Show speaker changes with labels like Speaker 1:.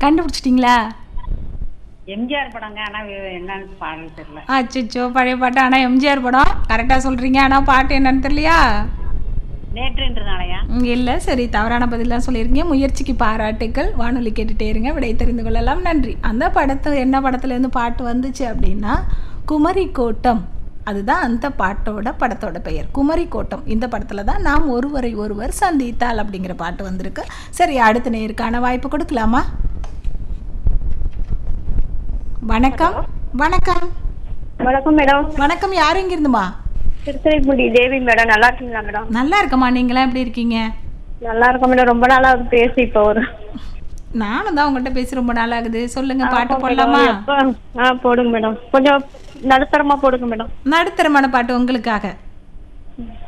Speaker 1: கண்டுபிடிச்சிட்டிங்களா
Speaker 2: எம்ஜிஆர் படங்க ஆனா வே- என்னன்னு பாடல் தெரியல
Speaker 1: அச்சோ பழைய பாட்டு ஆனால் எம்ஜிஆர் படம் கரெக்டாக சொல்கிறீங்க ஆனால் பாட்டு என்னன்னு தெரியலையா
Speaker 2: நேற்று இன்று நாளையா
Speaker 1: இல்லை சரி தவறான பதிலாம் சொல்லியிருக்கீங்க முயற்சிக்கு பாராட்டுக்கள் வானொலி கேட்டுட்டே இருங்க விடை தெரிந்து கொள்ளலாம் நன்றி அந்த படத்து என்ன படத்துலேருந்து பாட்டு வந்துச்சு அப்படின்னா குமரி கோட்டம் அதுதான் அந்த பாட்டோட படத்தோட பெயர் குமரி கோட்டம் இந்த படத்தில் தான் நாம் ஒருவரை ஒருவர் சந்தித்தால் அப்படிங்கிற பாட்டு வந்திருக்கு சரி அடுத்த நேருக்கான வாய்ப்பு கொடுக்கலாமா வணக்கம் வணக்கம்
Speaker 3: வணக்கம் மேடம்
Speaker 1: வணக்கம் யார் இங்கிருந்துமா
Speaker 3: திருத்துறைப்பூண்டி தேவி மேடம் நல்லா இருக்கீங்களா மேடம்
Speaker 1: நல்லா இருக்கம்மா நீங்களாம் எப்படி இருக்கீங்க
Speaker 3: நல்லா இருக்கோம் மேடம் ரொம்ப நாளா பேசி இப்போ ஒரு
Speaker 1: நானும் தான் உங்கள்கிட்ட பேசி ரொம்ப நாள் ஆகுது சொல்லுங்க பாட்டு போடலாமா
Speaker 3: எப்ப ஆ போடுங்க மேடம் கொஞ்சம் நடுத்தரமா போடுங்க மேடம்
Speaker 1: நடுத்தரமான பாட்டு உங்களுக்காக